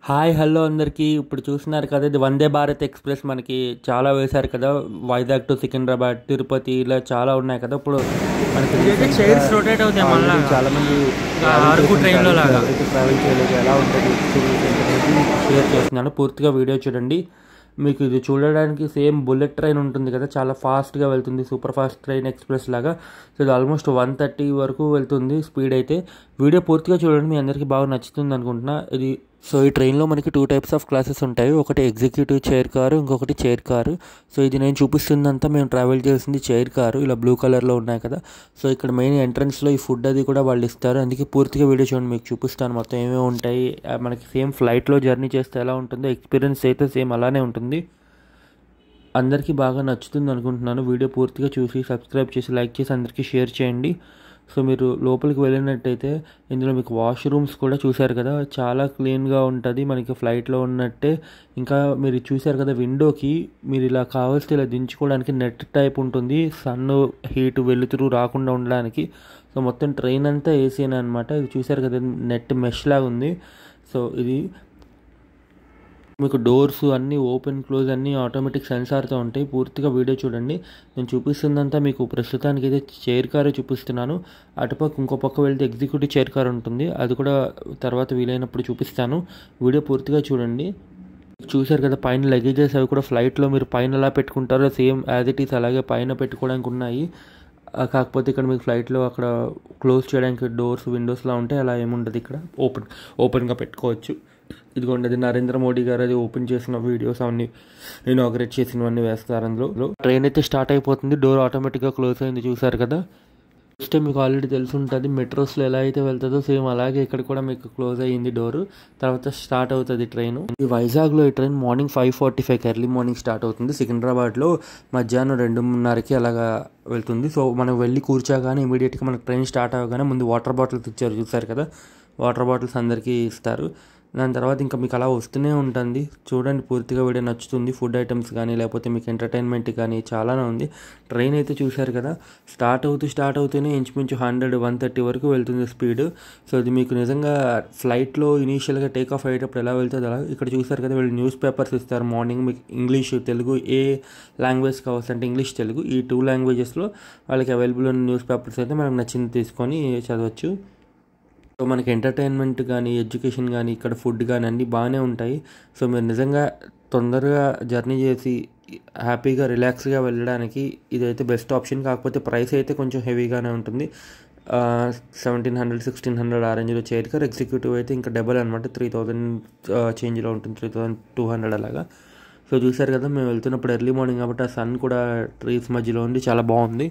Hi hello అందరికీ ఇప్పుడు చూస్తున్నారు కదా ఇది వందే భారత్ ఎక్స్ప్రెస్ మనకి చాలా వేశారు కదా వైజాగ్ టు సికింద్రాబాద్ తిరుపతి ఇలా చాలా ఉన్నాయి కదా ఇప్పుడు మనకి ఇదైతే chairs rotate అవుతాయి మళ్ళా. already చాలా మంది ఇంకా అరకు train లో లాగా. ట్రావెల్ చేయలేదు ఎలా ఉంటుంది షేర్ చేస్తున్నాను పూర్తిగా వీడియో చూడండి మీకు ఇది చూడడానికి సేమ్ బుల్లెట్ ట్రైన్ ఉంటుంది కదా చాలా ఫాస్ట్గా వెళ్తుంది సూపర్ ఫాస్ట్ ట్రైన్ ఎక్స్ప్రెస్ లాగా సో ఇది ఆల్మోస్ట్ వన్ థర్టీ వరకు వెళ్తుంది స్పీడ్ అయితే వీడియో పూర్తిగా చూడండి మీ అందరికీ బాగా నచ్చుతుంది అనుకుంటున్నా ఇది సో ఈ ట్రైన్లో మనకి టూ టైప్స్ ఆఫ్ క్లాసెస్ ఉంటాయి ఒకటి ఎగ్జిక్యూటివ్ చైర్ కారు ఇంకొకటి చైర్ కారు సో ఇది నేను చూపిస్తుందంతా మేము ట్రావెల్ చేసింది చైర్ కారు ఇలా బ్లూ కలర్లో ఉన్నాయి కదా సో ఇక్కడ మెయిన్ ఎంట్రన్స్లో ఈ ఫుడ్ అది కూడా వాళ్ళు ఇస్తారు అందుకే పూర్తిగా వీడియో చూడండి మీకు చూపిస్తాను మొత్తం ఏమేమి ఉంటాయి ఆ, మనకి సేమ్ ఫ్లైట్లో జర్నీ చేస్తే ఎలా ఉంటుందో ఎక్స్పీరియన్స్ అయితే సేమ్ అలానే ఉంటుంది అందరికీ బాగా నచ్చుతుంది అనుకుంటున్నాను వీడియో పూర్తిగా చూసి సబ్స్క్రైబ్ చేసి లైక్ చేసి అందరికీ షేర్ చేయండి సో మీరు లోపలికి వెళ్ళినట్టయితే ఇందులో మీకు వాష్రూమ్స్ కూడా చూశారు కదా చాలా క్లీన్గా ఉంటుంది మనకి ఫ్లైట్లో ఉన్నట్టే ఇంకా మీరు చూశారు కదా విండోకి మీరు ఇలా కావాల్సి ఇలా దించుకోవడానికి నెట్ టైప్ ఉంటుంది సన్ హీట్ వెలుతురు రాకుండా ఉండడానికి సో మొత్తం ట్రైన్ అంతా ఏసీనే అనమాట ఇది చూశారు కదా నెట్ మెష్ లాగా ఉంది సో ఇది మీకు డోర్స్ అన్నీ ఓపెన్ క్లోజ్ అన్నీ ఆటోమేటిక్ సెన్సార్తో ఉంటాయి పూర్తిగా వీడియో చూడండి నేను చూపిస్తుందంతా మీకు ప్రస్తుతానికి అయితే చైర్ కారు చూపిస్తున్నాను అటుపక్క ఇంకో పక్క వెళ్తే ఎగ్జిక్యూటివ్ చైర్ కార్ ఉంటుంది అది కూడా తర్వాత వీలైనప్పుడు చూపిస్తాను వీడియో పూర్తిగా చూడండి చూశారు కదా పైన లగేజెస్ అవి కూడా ఫ్లైట్లో మీరు పైన ఎలా పెట్టుకుంటారో సేమ్ యాజ్ ఇట్ ఈస్ అలాగే పైన పెట్టుకోవడానికి ఉన్నాయి ఆ, కాకపోతే ఇక్కడ మీకు ఫ్లైట్లో అక్కడ క్లోజ్ చేయడానికి డోర్స్ విండోస్లా ఉంటాయి అలా ఏముండదు ఇక్కడ ఓపెన్ ఓపెన్గా పెట్టుకోవచ్చు ఇదిగోండి అది నరేంద్ర మోడీ గారు అది ఓపెన్ చేసిన వీడియోస్ అవన్నీ ఇనాగ్రేట్ చేసినవన్నీ వేస్తారు అందులో ట్రైన్ అయితే స్టార్ట్ అయిపోతుంది డోర్ ఆటోమేటిక్గా క్లోజ్ అయింది చూసారు కదా ఫస్ట్ మీకు ఆల్రెడీ తెలిసి ఉంటుంది మెట్రోస్లో ఎలా అయితే వెళ్తుందో సేమ్ అలాగే ఇక్కడ కూడా మీకు క్లోజ్ అయ్యింది డోర్ తర్వాత స్టార్ట్ అవుతుంది ట్రైన్ ఈ వైజాగ్లో ఈ train morning five forty five early morning start అవుతుంది సికింద్రాబాద్లో మధ్యాహ్నం రెండున్నరకి అలాగా వెళ్తుంది సో మనం వెళ్ళి కూర్చోగానే ఇమీడియట్గా మనకు ట్రైన్ స్టార్ట్ అవ్వగానే ముందు వాటర్ బాటిల్స్ ఇచ్చారు చూసారు కదా వాటర్ బాటిల్స్ అందరికీ ఇస్తారు దాని తర్వాత ఇంకా మీకు అలా వస్తూనే ఉంటుంది చూడండి పూర్తిగా వీడియో నచ్చుతుంది ఫుడ్ ఐటమ్స్ కానీ లేకపోతే మీకు ఎంటర్టైన్మెంట్ కానీ చాలానే ఉంది ట్రైన్ అయితే చూశారు కదా స్టార్ట్ అవుతూ స్టార్ట్ అవుతూనే ఇంచుమించు హండ్రెడ్ వన్ థర్టీ వరకు వెళ్తుంది స్పీడ్ సో ఇది మీకు నిజంగా ఫ్లైట్లో ఇనీషియల్గా టేక్ ఆఫ్ అయ్యేటప్పుడు ఎలా వెళ్తుంది అలా ఇక్కడ చూశారు కదా వీళ్ళు న్యూస్ పేపర్స్ ఇస్తారు మార్నింగ్ మీకు ఇంగ్లీష్ తెలుగు ఏ లాంగ్వేజ్ కావచ్చు అంటే ఇంగ్లీష్ తెలుగు ఈ టూ లాంగ్వేజెస్లో వాళ్ళకి అవైలబుల్ ఉన్న న్యూస్ పేపర్స్ అయితే మనకు నచ్చింది తీసుకొని చదవచ్చు సో మనకి ఎంటర్టైన్మెంట్ కానీ ఎడ్యుకేషన్ కానీ ఇక్కడ ఫుడ్ కానీ అన్నీ బాగానే ఉంటాయి సో మీరు నిజంగా తొందరగా జర్నీ చేసి హ్యాపీగా రిలాక్స్గా వెళ్ళడానికి ఇదైతే బెస్ట్ ఆప్షన్ కాకపోతే ప్రైస్ అయితే కొంచెం హెవీగానే ఉంటుంది సెవెంటీన్ హండ్రెడ్ సిక్స్టీన్ హండ్రెడ్ ఆ రేంజ్లో చైర్ కార్ ఎగ్జిక్యూటివ్ అయితే ఇంకా డబల్ అనమాట త్రీ థౌజండ్ చేంజ్లో ఉంటుంది త్రీ థౌజండ్ టూ హండ్రెడ్ అలాగా సో చూసారు కదా మేము వెళ్తున్నప్పుడు ఎర్లీ మార్నింగ్ కాబట్టి ఆ సన్ కూడా ట్రీస్ మధ్యలో ఉంది చాలా బాగుంది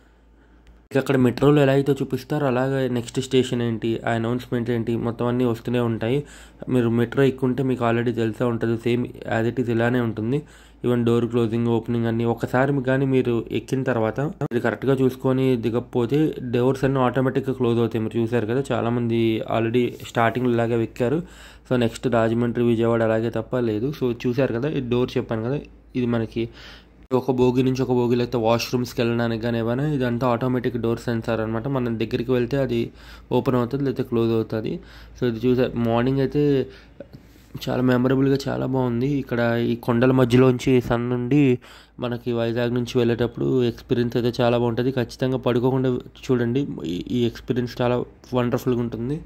ఇక అక్కడ మెట్రోలో ఎలా అయితే చూపిస్తారో అలాగే నెక్స్ట్ స్టేషన్ ఏంటి ఆ అనౌన్స్మెంట్ ఏంటి మొత్తం అన్నీ వస్తూనే ఉంటాయి మీరు మెట్రో ఎక్కుంటే మీకు ఆల్రెడీ తెలిసే ఉంటుంది సేమ్ యాజ్ ఇట్ ఈస్ ఇలానే ఉంటుంది ఈవెన్ డోర్ క్లోజింగ్ ఓపెనింగ్ అన్నీ ఒకసారి కానీ మీరు ఎక్కిన తర్వాత ఇది కరెక్ట్గా చూసుకొని దిగకపోతే డోర్స్ అన్నీ ఆటోమేటిక్గా క్లోజ్ అవుతాయి మీరు చూసారు కదా చాలామంది ఆల్రెడీ స్టార్టింగ్లో ఇలాగే ఎక్కారు సో నెక్స్ట్ రాజమండ్రి విజయవాడ అలాగే తప్ప లేదు సో చూసారు కదా ఈ డోర్ చెప్పాను కదా ఇది మనకి ఒక భోగి నుంచి ఒక భోగి లేకపోతే వాష్రూమ్స్కి వెళ్ళడానికి కానీ ఏమైనా ఇదంతా ఆటోమేటిక్ డోర్ సెన్సార్ అనమాట మనం దగ్గరికి వెళ్తే అది ఓపెన్ అవుతుంది లేకపోతే క్లోజ్ అవుతుంది సో ఇది చూసా మార్నింగ్ అయితే చాలా మెమరబుల్గా చాలా బాగుంది ఇక్కడ ఈ కొండల మధ్యలోంచి సన్ నుండి మనకి వైజాగ్ నుంచి వెళ్ళేటప్పుడు ఎక్స్పీరియన్స్ అయితే చాలా బాగుంటుంది ఖచ్చితంగా పడుకోకుండా చూడండి ఈ- ఈ ఎక్స్పీరియన్స్ చాలా వండర్ఫుల్గా ఉంటుంది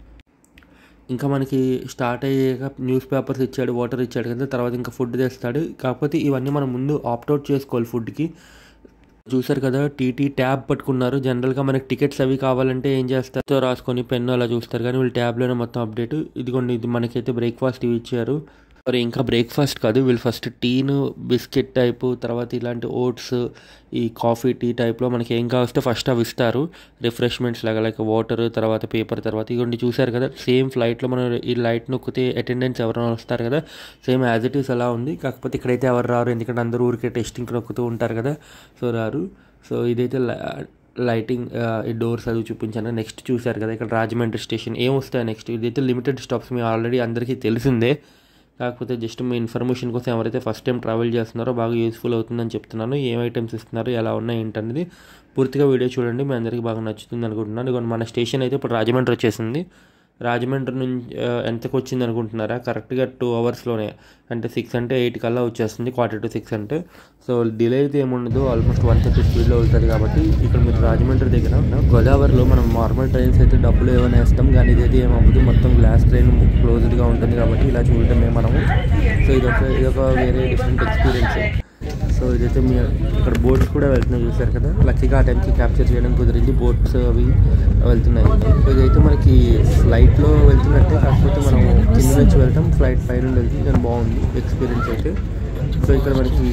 ఇంకా మనకి స్టార్ట్ అయ్యాక న్యూస్ పేపర్స్ ఇచ్చాడు వాటర్ ఇచ్చాడు కదా తర్వాత ఇంకా ఫుడ్ తెస్తాడు కాకపోతే ఇవన్నీ మనం ముందు ఆప్ట్అవుట్ చేసుకోవాలి ఫుడ్కి చూసారు కదా టీటీ ట్యాబ్ పట్టుకున్నారు జనరల్గా మనకి టికెట్స్ అవి కావాలంటే ఏం చేస్తారు రాసుకొని పెన్ను అలా చూస్తారు కానీ వీళ్ళు ట్యాబ్లోనే మొత్తం అప్డేట్ ఇదిగోండి ఇది మనకైతే బ్రేక్ఫాస్ట్ ఇవి ఇచ్చారు మరి ఇంకా బ్రేక్ఫాస్ట్ కాదు వీళ్ళు ఫస్ట్ టీను బిస్కెట్ టైపు తర్వాత ఇలాంటి ఓట్స్ ఈ కాఫీ టీ టైప్లో మనకి ఏం కావస్తే ఫస్ట్ అవి ఇస్తారు రిఫ్రెష్మెంట్స్ లాగా లైక్ వాటర్ తర్వాత పేపర్ తర్వాత ఇవన్నీ చూసారు కదా సేమ్ ఫ్లైట్లో మనం ఈ లైట్ నొక్కితే అటెండెన్స్ ఎవరైనా వస్తారు కదా సేమ్ యాజ్ ఇట్ ఈస్ అలా ఉంది కాకపోతే ఇక్కడైతే ఎవరు రారు ఎందుకంటే అందరూ ఊరికే టెస్టింగ్ నొక్కుతూ ఉంటారు కదా సో రారు సో ఇదైతే లైటింగ్ ఈ డోర్స్ అది చూపించాను నెక్స్ట్ చూసారు కదా ఇక్కడ రాజమండ్రి స్టేషన్ ఏం వస్తాయి నెక్స్ట్ ఇదైతే లిమిటెడ్ స్టాప్స్ మీ ఆల్రెడీ అందరికీ తెలిసిందే కాకపోతే జస్ట్ మీ ఇన్ఫర్మేషన్ కోసం ఎవరైతే ఫస్ట్ టైం ట్రావెల్ చేస్తున్నారో బాగా యూస్ఫుల్ అవుతుందని చెప్తున్నాను ఏం ఐటమ్స్ ఇస్తున్నారు ఎలా ఉన్నాయి ఏంటనేది పూర్తిగా వీడియో చూడండి మీ అందరికీ బాగా నచ్చుతుంది అనుకుంటున్నాను ఇదిగోండి మన స్టేషన్ అయితే ఇప్పుడు రాజమండ్రి వచ్చేసింది రాజమండ్రి నుంచి ఆ, ఎంతకు వచ్చింది అనుకుంటున్నారా కరెక్ట్గా టూ అవర్స్లోనే అంటే సిక్స్ అంటే ఎయిట్ కల్లా వచ్చేస్తుంది క్వార్టర్ టు సిక్స్ అంటే సో డిలే అయితే ఏముండదు ఆల్మోస్ట్ వన్ థర్టీ స్పీడ్లో వెళ్తుంది కాబట్టి ఇక్కడ మీరు రాజమండ్రి దగ్గర గోదావరిలో మనం నార్మల్ ట్రైన్స్ అయితే డబ్బులు ఏమైనా వేస్తాం కానీ ఇదైతే ఏమవ్వదు మొత్తం గ్లాస్ ట్రైన్ క్లోజ్డ్గా ఉంటుంది కాబట్టి ఇలా చూడటమే మనము సో ఇదొక ఇదొక వేరే డిఫరెంట్ ఎక్స్పీరియన్స్ సో ఇదైతే మీ ఇక్కడ బోట్స్ కూడా వెళ్తున్నాయి చూసారు కదా లక్కీగా ఆ టైంకి క్యాప్చర్ చేయడం కుదిరింది బోట్స్ అవి వెళ్తున్నాయి సో ఇదైతే మనకి ఫ్లైట్లో వెళ్తున్నట్టే కాకపోతే మనం కింద నుంచి వెళ్తాం ఫ్లైట్ పైన వెళ్తుంది కానీ బాగుంది ఎక్స్పీరియన్స్ అయితే సో ఇక్కడ మనకి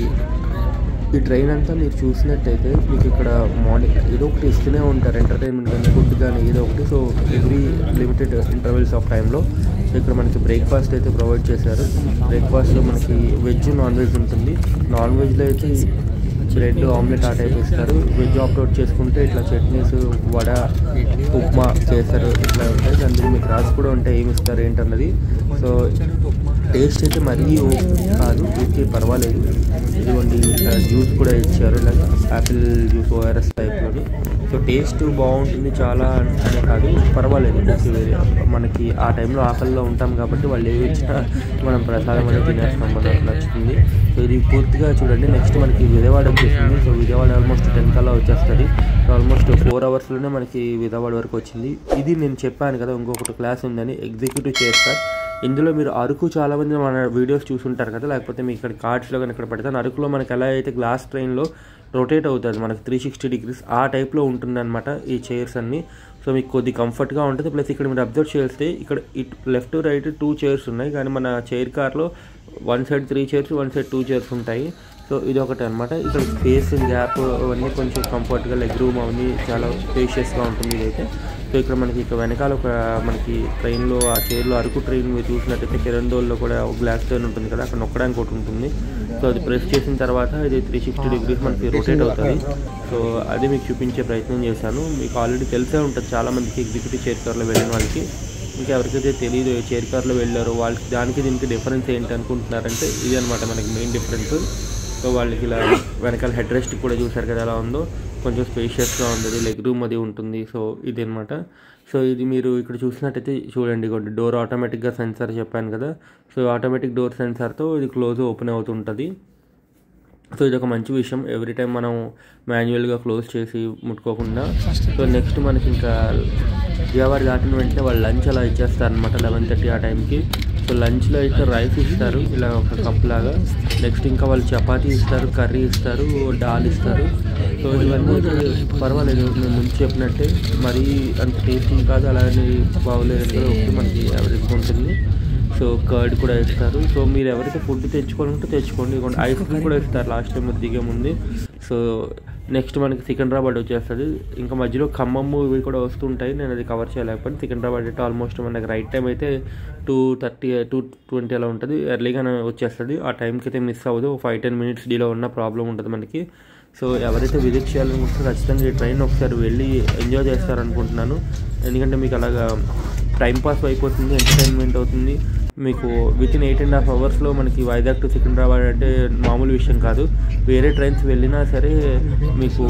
ఈ ట్రైన్ అంతా మీరు చూసినట్టయితే మీకు ఇక్కడ మార్నింగ్ ఏదో ఒకటి ఇస్తూనే ఉంటారు ఎంటర్టైన్మెంట్ కానీ ఫుడ్ కానీ ఏదో ఒకటి so every limited intervals of టైంలో సో ఇక్కడ మనకి బ్రేక్ఫాస్ట్ అయితే ప్రొవైడ్ చేశారు బ్రేక్ఫాస్ట్లో మనకి వెజ్ నాన్ వెజ్ ఉంటుంది నాన్ వెజ్లో అయితే బ్రెడ్ ఆమ్లెట్ ఆ టైప్ ఇస్తారు వెజ్ ఆప్ట్అవుట్ చేసుకుంటే ఇట్లా చట్నీస్ వడ ఉప్మా చేస్తారు ఇట్లా ఉంటాయి అందులో మీకు రాసి కూడా ఉంటాయి ఏమి ఇస్తారు ఏంటన్నది సో టేస్ట్ అయితే మరీ ఓ కాదు ఓకే పర్వాలేదు ఇదిగోండి జ్యూస్ కూడా ఇచ్చారు ఇలా యాపిల్ జ్యూస్ ఓఆర్ఎస్ టైప్లోని సో టేస్ట్ బాగుంటుంది చాలా అనే కాదు పర్వాలేదు ఓకే వేరే మనకి ఆ టైంలో ఆకలిలో ఉంటాం కాబట్టి వాళ్ళు ఏవి ఇచ్చినా మనం ప్రసాదం అనేది తినేస్తాం మనకు నచ్చుతుంది సో ఇది పూర్తిగా చూడండి నెక్స్ట్ మనకి విజయవాడ వచ్చేసింది సో విజయవాడ ఆల్మోస్ట్ టెన్ కల్లా వచ్చేస్తుంది సో ఆల్మోస్ట్ ఫోర్ అవర్స్లోనే మనకి విజయవాడ వరకు వచ్చింది ఇది నేను చెప్పాను కదా ఇంకొకటి క్లాస్ ఉందని ఎగ్జిక్యూటివ్ చేస్తారు ఇందులో మీరు అరకు చాలామంది మన వీడియోస్ చూసుంటారు కదా లేకపోతే మీకు ఇక్కడ కార్డ్స్లో కానీ ఇక్కడ పెడతాను అరకులో మనకి ఎలా అయితే గ్లాస్ ట్రైన్లో రొటేట్ అవుతుంది మనకి త్రీ సిక్స్టీ డిగ్రీస్ ఆ టైప్లో ఉంటుందన్నమాట ఈ చైర్స్ అన్నీ సో మీకు కొద్ది కంఫర్ట్గా ఉంటుంది ప్లస్ ఇక్కడ మీరు అబ్జర్వ్ చేస్తే ఇక్కడ ఇటు లెఫ్ట్ రైట్ టూ చైర్స్ ఉన్నాయి కానీ మన చైర్ కార్లో one side three chairs one side two chairs ఉంటాయి సో ఇది ఒకటి అనమాట ఇక్కడ స్పేస్ గ్యాప్ అవన్నీ కొంచెం కంఫర్ట్గా లెగ్ రూమ్ అవన్నీ చాలా స్పేషియస్గా ఉంటుంది ఇదైతే సో ఇక్కడ మనకి ఇక్కడ వెనకాల ఒక మనకి ట్రైన్లో ఆ చైర్లో అరకు ట్రైన్ మీరు చూసినట్టయితే కిరందోల్లో కూడా ఒక గ్లాస్ ట్రైన్ ఉంటుంది కదా అక్కడ నొక్కడానికి ఒకటి ఉంటుంది సో అది ప్రెస్ చేసిన తర్వాత ఇది త్రీ సిక్స్టీ డిగ్రీస్ మనకి రొటేట్ అవుతుంది సో అది మీకు చూపించే ప్రయత్నం చేశాను మీకు ఆల్రెడీ తెలిసే ఉంటుంది చాలామందికి ఎగ్జిక్యూటివ్ చైర్ కార్లో వెళ్ళిన వాళ్ళకి ఇంకా ఎవరికైతే తెలియదు ఏ చైర్ కార్లో వెళ్ళారో వాళ్ళకి దానికి దీనికి డిఫరెన్స్ ఏంటి అనుకుంటున్నారంటే ఇది అనమాట మనకి మెయిన్ డిఫరెన్స్ సో వాళ్ళకి ఇలా వెనకాల హెడ్ రెస్ట్ కూడా చూసారు కదా ఎలా ఉందో కొంచెం స్పేషియస్గా ఉంటుంది లెగ్ రూమ్ అది ఉంటుంది సో ఇది అనమాట సో ఇది మీరు ఇక్కడ చూసినట్టయితే చూడండి ఇగోండి డోర్ ఆటోమేటిక్గా సెన్సార్ చెప్పాను కదా సో ఆటోమేటిక్ డోర్ సెన్సార్తో ఇది క్లోజ్ ఓపెన్ అవుతుంటుంది సో ఇది ఒక మంచి విషయం ఎవ్రీ టైం మనం మాన్యువల్గా క్లోజ్ చేసి ముట్టుకోకుండా సో నెక్స్ట్ మనకి ఇంకా విజయవాడ దాటిన వెంటనే వాళ్ళు లంచ్ అలా ఇచ్చేస్తారు అనమాట లెవెన్ థర్టీ ఆ టైంకి సో లంచ్లో అయితే రైస్ ఇస్తారు ఇలా ఒక కప్ లాగా నెక్స్ట్ ఇంకా వాళ్ళు చపాతీ ఇస్తారు కర్రీ ఇస్తారు దాల్ ఇస్తారు సో ఇవన్నీ అయితే పర్వాలేదు నేను ముందు చెప్పినట్టే మరీ అంత టేస్టీ కాదు అలాగే బాగోలేదు అంటే ఒకటి మనకి యావరేజ్గా ఉంటుంది సో కర్డ్ కూడా ఇస్తారు సో మీరు ఎవరైతే ఫుడ్ తెచ్చుకోవాలంటే తెచ్చుకోండి ఇదిగోండి ఐస్ క్రీమ్ కూడా ఇస్తారు లాస్ట్ టైం మీరు దిగే ముందు సో నెక్స్ట్ మనకి సికింద్రాబాద్ వచ్చేస్తుంది ఇంకా మధ్యలో ఖమ్మం ఇవి కూడా వస్తుంటాయి నేను అది కవర్ చేయలేకపోతే సికింద్రాబాద్ అయితే ఆల్మోస్ట్ మనకి రైట్ టైం అయితే టూ థర్టీ టూ ట్వంటీ అలా ఉంటుంది ఎర్లీగానే వచ్చేస్తుంది ఆ టైంకి అయితే మిస్ అవ్వదు ఫైవ్ టెన్ మినిట్స్ డీలో ఉన్న ప్రాబ్లం ఉంటుంది మనకి సో ఎవరైతే విజిట్ చేయాలనుకుంటే ఖచ్చితంగా ఈ ట్రైన్ ఒకసారి వెళ్ళి ఎంజాయ్ చేస్తారనుకుంటున్నాను ఎందుకంటే మీకు అలాగా టైం పాస్ అయిపోతుంది ఎంటర్టైన్మెంట్ అవుతుంది మీకు within eight and half అవర్స్లో మనకి వైజాగ్ టు సికింద్రాబాద్ అంటే మామూలు విషయం కాదు వేరే ట్రైన్స్ వెళ్ళినా సరే మీకు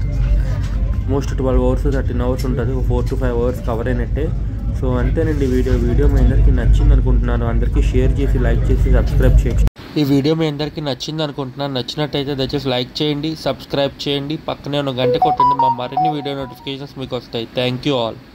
most twelve hours thirteen hours ఉంటుంది ఒక four to five hours cover అయినట్టే సో అంతేనండి వీడియో వీడియో మీ అందరికీ నచ్చింది అనుకుంటున్నాను అందరికీ షేర్ చేసి లైక్ చేసి సబ్స్క్రైబ్ చేయండి ఈ వీడియో మీ అందరికీ నచ్చింది అనుకుంటున్నాను నచ్చినట్టయితే దయచేసి లైక్ చేయండి సబ్స్క్రైబ్ చేయండి పక్కనే ఉన్న గంట కొట్టండి మా మరిన్ని వీడియో నోటిఫికేషన్స్ మీకు వస్తాయి థ్యాంక్ యూ ఆల్